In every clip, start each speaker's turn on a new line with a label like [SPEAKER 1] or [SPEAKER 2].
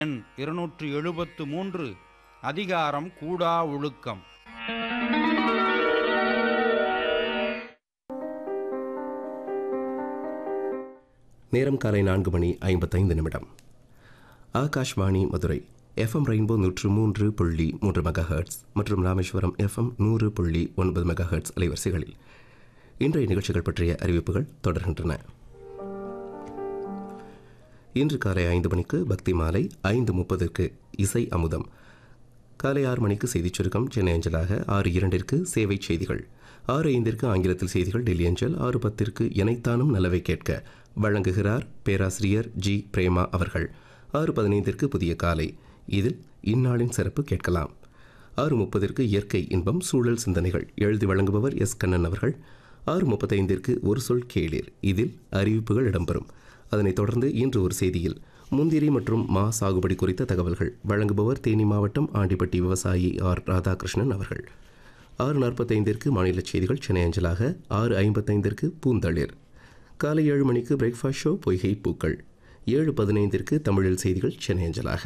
[SPEAKER 1] எண் இருநூற்று எழுபத்து மூன்று அதிகாரம் கூடா ஒழுக்கம்
[SPEAKER 2] நேரம் காலை நான்கு மணி ஐம்பத்தைந்து நிமிடம் ஆகாஷ்வாணி மதுரை எஃப்எம் ரெயின்போ நூற்று மூன்று புள்ளி மூன்று மெகா ஹெர்ட்ஸ் மற்றும் ராமேஸ்வரம் எஃப்எம் நூறு புள்ளி ஒன்பது மெகா ஹெர்ட்ஸ் அலைவரிசைகளில் இன்றைய நிகழ்ச்சிகள் பற்றிய அறிவிப்புகள் தொடர்கின்றன இன்று காலை ஐந்து மணிக்கு பக்தி மாலை ஐந்து முப்பதுக்கு இசை அமுதம் காலை ஆறு மணிக்கு செய்திச் சுருக்கம் சென்னை அஞ்சலாக ஆறு இரண்டிற்கு சேவை செய்திகள் ஆறு ஐந்திற்கு ஆங்கிலத்தில் செய்திகள் டெல்லி அஞ்சல் ஆறு பத்திற்கு இணைத்தானும் நல்லவை கேட்க வழங்குகிறார் பேராசிரியர் ஜி பிரேமா அவர்கள் ஆறு பதினைந்திற்கு புதிய காலை இதில் இந்நாளின் சிறப்பு கேட்கலாம் ஆறு முப்பதிற்கு இயற்கை இன்பம் சூழல் சிந்தனைகள் எழுதி வழங்குபவர் எஸ் கண்ணன் அவர்கள் ஆறு முப்பத்தைந்திற்கு ஒரு சொல் கேளீர் இதில் அறிவிப்புகள் இடம்பெறும் அதனைத் தொடர்ந்து இன்று ஒரு செய்தியில் முந்திரி மற்றும் மா சாகுபடி குறித்த தகவல்கள் வழங்குபவர் தேனி மாவட்டம் ஆண்டிப்பட்டி விவசாயி ஆர் ராதாகிருஷ்ணன் அவர்கள் ஆறு நாற்பத்தைந்திற்கு மாநில செய்திகள் சென்னை அஞ்சலாக ஆறு ஐம்பத்தைந்திற்கு பூந்தளிர் காலை ஏழு மணிக்கு பிரேக்ஃபாஸ்ட் ஷோ பொய்கை பூக்கள் ஏழு பதினைந்திற்கு தமிழில் செய்திகள் சென்னை அஞ்சலாக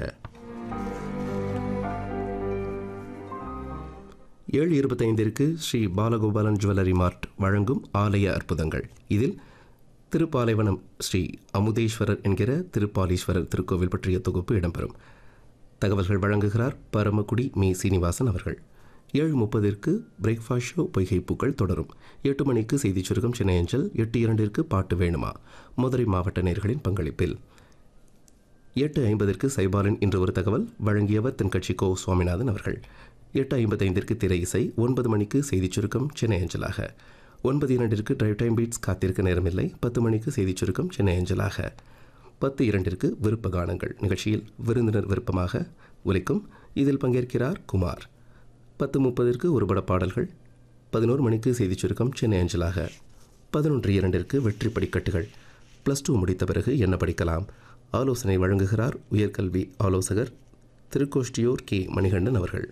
[SPEAKER 2] ஏழு இருபத்தைந்திற்கு ஸ்ரீ பாலகோபாலன் ஜுவல்லரி மார்ட் வழங்கும் ஆலய அற்புதங்கள் இதில் திருப்பாலைவனம் ஸ்ரீ அமுதேஸ்வரர் என்கிற திருப்பாலீஸ்வரர் திருக்கோவில் பற்றிய தொகுப்பு இடம்பெறும் தகவல்கள் வழங்குகிறார் பரமக்குடி மீ சீனிவாசன் அவர்கள் ஏழு முப்பதிற்கு பிரேக்ஃபாஸ்ட் ஷோ பொய்கை பூக்கள் தொடரும் எட்டு மணிக்கு செய்திச் சுருக்கம் சென்னை அஞ்சல் எட்டு இரண்டிற்கு பாட்டு வேணுமா மதுரை மாவட்ட நேர்களின் பங்களிப்பில் எட்டு ஐம்பதற்கு சைபாலன் இன்று ஒரு தகவல் வழங்கியவர் தென்கட்சி கோ சுவாமிநாதன் அவர்கள் எட்டு ஐம்பத்தைந்திற்கு திரை இசை ஒன்பது மணிக்கு செய்திச் சுருக்கம் சென்னை அஞ்சலாக ஒன்பது இரண்டிற்கு டிரைவ் டைம் பீட்ஸ் காத்திருக்க நேரமில்லை பத்து மணிக்கு செய்திச் சுருக்கம் சென்னை அஞ்சலாக பத்து இரண்டிற்கு விருப்ப கானங்கள் நிகழ்ச்சியில் விருந்தினர் விருப்பமாக ஒலிக்கும் இதில் பங்கேற்கிறார் குமார் பத்து முப்பதிற்கு ஒருபட பாடல்கள் பதினோரு மணிக்கு செய்திச் சுருக்கம் சென்னை அஞ்சலாக பதினொன்று இரண்டிற்கு வெற்றி படிக்கட்டுகள் ப்ளஸ் டூ முடித்த பிறகு என்ன படிக்கலாம் ஆலோசனை வழங்குகிறார் உயர்கல்வி ஆலோசகர் திருக்கோஷ்டியூர் கே மணிகண்டன் அவர்கள்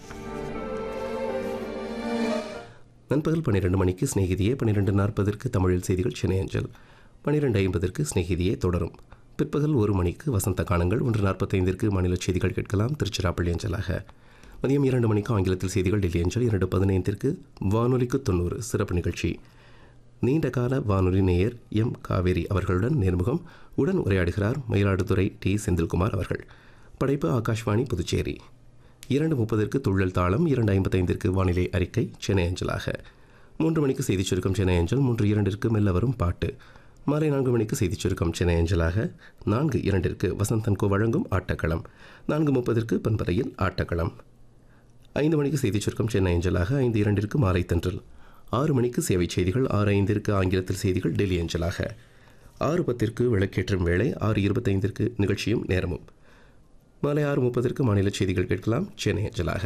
[SPEAKER 2] நண்பகல் பன்னிரெண்டு மணிக்கு சிநேகிதியே பன்னிரெண்டு நாற்பதற்கு தமிழில் செய்திகள் சென்னை அஞ்சல் பன்னிரெண்டு ஐம்பதற்கு சிநேகிதியே தொடரும் பிற்பகல் ஒரு மணிக்கு வசந்த கானங்கள் ஒன்று நாற்பத்தைந்திற்கு மாநில செய்திகள் கேட்கலாம் திருச்சிராப்பள்ளி அஞ்சலாக மதியம் இரண்டு மணிக்கு ஆங்கிலத்தில் செய்திகள் டெல்லி அஞ்சல் இரண்டு பதினைந்திற்கு வானொலிக்கு தொண்ணூறு சிறப்பு நிகழ்ச்சி நீண்ட கால வானொலி நேயர் எம் காவேரி அவர்களுடன் நேர்முகம் உடன் உரையாடுகிறார் மயிலாடுதுறை டி செந்தில்குமார் அவர்கள் படைப்பு ஆகாஷ்வாணி புதுச்சேரி இரண்டு முப்பதற்கு துள்ளல் தாளம் இரண்டு ஐம்பத்தைந்திற்கு வானிலை அறிக்கை சென்னை அஞ்சலாக மூன்று மணிக்கு செய்திச் சுருக்கம் சென்னை அஞ்சல் மூன்று இரண்டிற்கு மெல்ல வரும் பாட்டு மாலை நான்கு மணிக்கு செய்திச் சுருக்கம் சென்னை அஞ்சலாக நான்கு இரண்டிற்கு வசந்தன்கோ வழங்கும் ஆட்டக்களம் நான்கு முப்பதற்கு பண்பறையில் ஆட்டக்களம் ஐந்து மணிக்கு செய்திச் சுருக்கம் சென்னை அஞ்சலாக ஐந்து இரண்டிற்கு மாலை தென்றல் ஆறு மணிக்கு சேவை செய்திகள் ஆறு ஐந்திற்கு ஆங்கிலத்தில் செய்திகள் டெல்லி அஞ்சலாக ஆறு பத்திற்கு விளக்கேற்றும் வேளை ஆறு இருபத்தைந்திற்கு நிகழ்ச்சியும் நேரமும் மாலை ஆறு முப்பதற்கு மாநில செய்திகள் கேட்கலாம் சென்னை அஞ்சலாக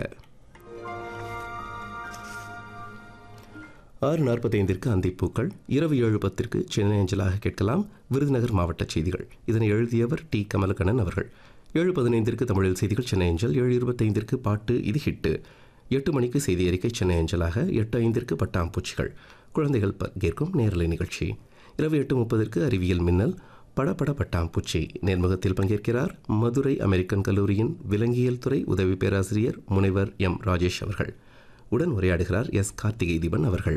[SPEAKER 2] ஆறு நாற்பத்தைந்திற்கு அந்திப்பூக்கள் இரவு ஏழு பத்திற்கு சென்னை அஞ்சலாக கேட்கலாம் விருதுநகர் மாவட்ட செய்திகள் இதனை எழுதியவர் டி கமலக்கண்ணன் அவர்கள் ஏழு பதினைந்திற்கு தமிழில் செய்திகள் சென்னை அஞ்சல் ஏழு இருபத்தைந்திற்கு பாட்டு இது ஹிட்டு எட்டு மணிக்கு செய்தி அறிக்கை சென்னை அஞ்சலாக எட்டு ஐந்திற்கு பட்டாம்பூச்சிகள் குழந்தைகள் பங்கேற்கும் நேரலை நிகழ்ச்சி இரவு எட்டு முப்பதற்கு அறிவியல் மின்னல் படபட பட்டாம்பூச்சி நேர்முகத்தில் பங்கேற்கிறார் மதுரை அமெரிக்கன் கல்லூரியின் விலங்கியல் துறை உதவி பேராசிரியர் முனைவர் எம் ராஜேஷ் அவர்கள் உடன் உரையாடுகிறார் எஸ் கார்த்திகை தீபன் அவர்கள்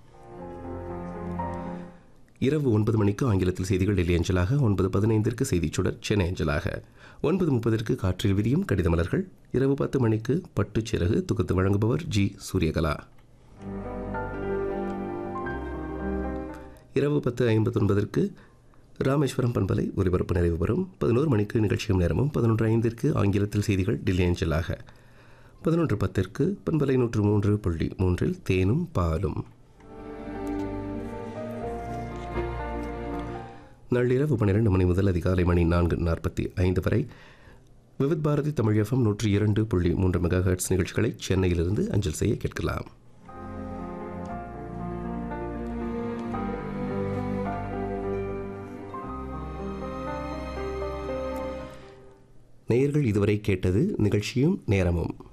[SPEAKER 2] இரவு ஒன்பது மணிக்கு ஆங்கிலத்தில் செய்திகள் டெல்லி அஞ்சலாக ஒன்பது பதினைந்திற்கு செய்திச் சுடர் சென்னை அஞ்சலாக ஒன்பது முப்பதற்கு காற்றில் விரியும் கடித மலர்கள் இரவு பத்து மணிக்கு பட்டுச் சிறகு தொகுத்து வழங்குபவர் ஜி சூரியகலா இரவு பத்து ஐம்பத்தொன்பதற்கு ராமேஸ்வரம் பண்பலை ஒலிபரப்பு நிறைவு பெறும் பதினோரு மணிக்கு நிகழ்ச்சியும் நேரமும் பதினொன்று ஐந்திற்கு ஆங்கிலத்தில் செய்திகள் டெல்லி அஞ்சலாக பதினொன்று பத்திற்கு பண்பலை நூற்று மூன்று புள்ளி மூன்றில் தேனும் பாலும் நள்ளிரவு பன்னிரண்டு மணி முதல் அதிகாலை மணி நான்கு நாற்பத்தி ஐந்து வரை விவித் பாரதி தமிழ் எஃப்எம் நூற்றி இரண்டு புள்ளி மூன்று மெகா ஹெர்ட்ஸ் நிகழ்ச்சிகளை சென்னையிலிருந்து அஞ்சல் செய்ய கேட்கலாம் நேயர்கள் இதுவரை கேட்டது நிகழ்ச்சியும் நேரமும்